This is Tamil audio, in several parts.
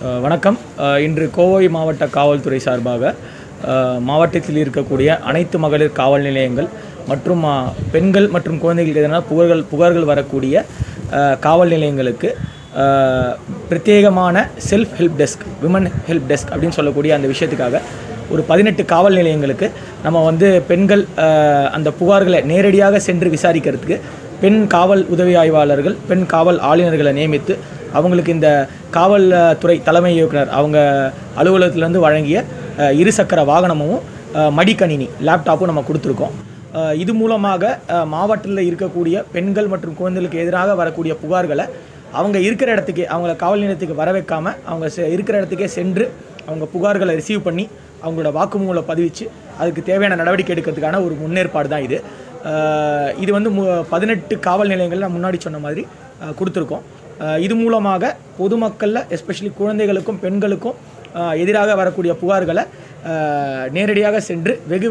அஹ் வணக்கம் அஹ் இன்று கோவை மாவட்ட காவல்துறை சார்பாக அஹ் மாவட்டத்தில் இருக்கக்கூடிய அனைத்து மகளிர் காவல் நிலையங்கள் மற்றும் அஹ், பெண்கள் மற்றும் குழந்தைகளுக்கு எதிரான புகார்கள் புகார்கள் வரக்கூடிய அஹ், காவல் நிலையங்களுக்கு அஹ், பிரத்யேகமான self help desk women help desk அப்படின்னு சொல்லக்கூடிய அந்த விஷயத்துக்காக ஒரு பதினெட்டு காவல் நிலையங்களுக்கு நம்ம வந்து பெண்கள் அஹ், அந்த புகார்களை நேரடியாக சென்று விசாரிக்கிறதுக்கு பெண் காவல் உதவி ஆய்வாளர்கள் பெண் காவல் ஆளுநர்களை நியமித்து அவங்களுக்கு இந்த காவல்துறை தலைமை இயக்குனர் அவங்க அலுவலகத்திலேருந்து வழங்கிய அஹ், இருசக்கர வாகனமும் அஹ், மடிக்கணினி லேப்டாப்பும் நம்ம கொடுத்துருக்கோம் அஹ், இது மூலமாக அஹ், மாவட்டத்தில் இருக்கக்கூடிய பெண்கள் மற்றும் குழந்தைகளுக்கு எதிராக வரக்கூடிய புகார்களை அவங்க இருக்கிற இடத்துக்கே அவங்கள காவல் நிலையத்துக்கு வர வைக்காம அவங்க செ- இருக்கிற இடத்துக்கே சென்று அவங்க புகார்களை ரிசீவ் பண்ணி அவங்களோட வாக்குமூலை பதிவிச்சு அதுக்கு தேவையான நடவடிக்கை எடுக்கிறதுக்கான ஒரு முன்னேற்பாடு தான் இது அஹ், இது வந்து மு பதினெட்டு காவல் நிலையங்கள் நான் முன்னாடி சொன்ன மாதிரி அஹ், கொடுத்துருக்கோம் அஹ், இது மூலமாக பொதுமக்களில் எஸ்பெஷலி குழந்தைகளுக்கும் பெண்களுக்கும் அஹ், எதிராக வரக்கூடிய புகார்களை அஹ், நேரடியாக சென்று வெகு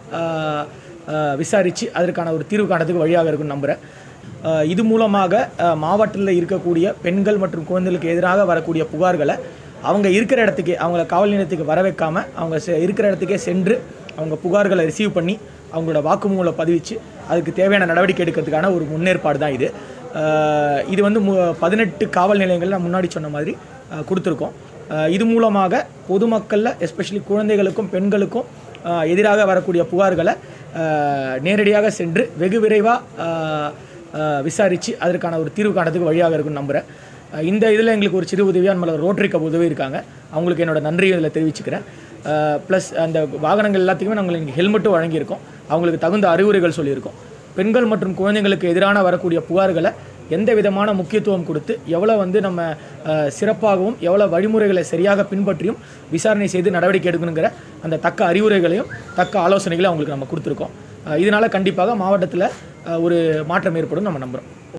விரைவாக விசாரித்து அதற்கான ஒரு தீர்வு காணத்துக்கு வழியாக இருக்கும்னு நம்புகிறேன் அஹ், இது மூலமாக அஹ், மாவட்டத்தில் இருக்கக்கூடிய பெண்கள் மற்றும் குழந்தைகளுக்கு எதிராக வரக்கூடிய புகார்களை அவங்க இருக்கிற இடத்துக்கே அவங்கள காவல் நிலையத்துக்கு வர வைக்காம அவங்க செ- இருக்கிற இடத்துக்கே சென்று அவங்க புகார்களை ரிசீவ் பண்ணி அவங்களோட வாக்குமூலை பதிவிச்சு அதுக்கு தேவையான நடவடிக்கை எடுக்கிறதுக்கான ஒரு முன்னேற்பாடு தான் இது அஹ், இது வந்து மு பதினெட்டு காவல் நிலையங்கள் நான் முன்னாடி சொன்ன மாதிரி அஹ், கொடுத்துருக்கோம் அஹ், இது மூலமாக பொதுமக்களில் எஸ்பெஷலி குழந்தைகளுக்கும் பெண்களுக்கும் அஹ், எதிராக வரக்கூடிய புகார்களை அஹ், நேரடியாக சென்று வெகு விரைவாக விசாரித்து அதற்கான ஒரு தீர்வு காணத்துக்கு வழியாக இருக்கும்னு நம்புகிறேன் அஹ், இந்த இதில் எங்களுக்கு ஒரு சிறு உதவியாக நம்மள ரோட்டரி கப் உதவி இருக்காங்க அவங்களுக்கு என்னோட நன்றி இதில் தெரிவிச்சுக்கிறேன் ப்ளஸ் அந்த வாகனங்கள் எல்லாத்துக்குமே நாங்கள் இங்கே ஹெல்மெட்டும் வழங்கியிருக்கோம் அவங்களுக்கு தகுந்த அறிவுரைகள் சொல்லியிருக்கோம் பெண்கள் மற்றும் குழந்தைங்களுக்கு எதிரான வரக்கூடிய புகார்களை எந்த விதமான முக்கியத்துவம் கொடுத்து எவ்வளோ வந்து நம்ம அஹ், சிறப்பாகவும் எவ்வளோ வழிமுறைகளை சரியாக பின்பற்றியும் விசாரணை செய்து நடவடிக்கை எடுக்கணுங்கிற அந்த தக்க அறிவுரைகளையும் தக்க ஆலோசனைகளையும் அவங்களுக்கு நம்ம கொடுத்துருக்கோம் அஹ், இதனால கண்டிப்பாக மாவட்டத்தில் ஒரு மாற்றம் ஏற்படும் நம்ம நம்புகிறோம்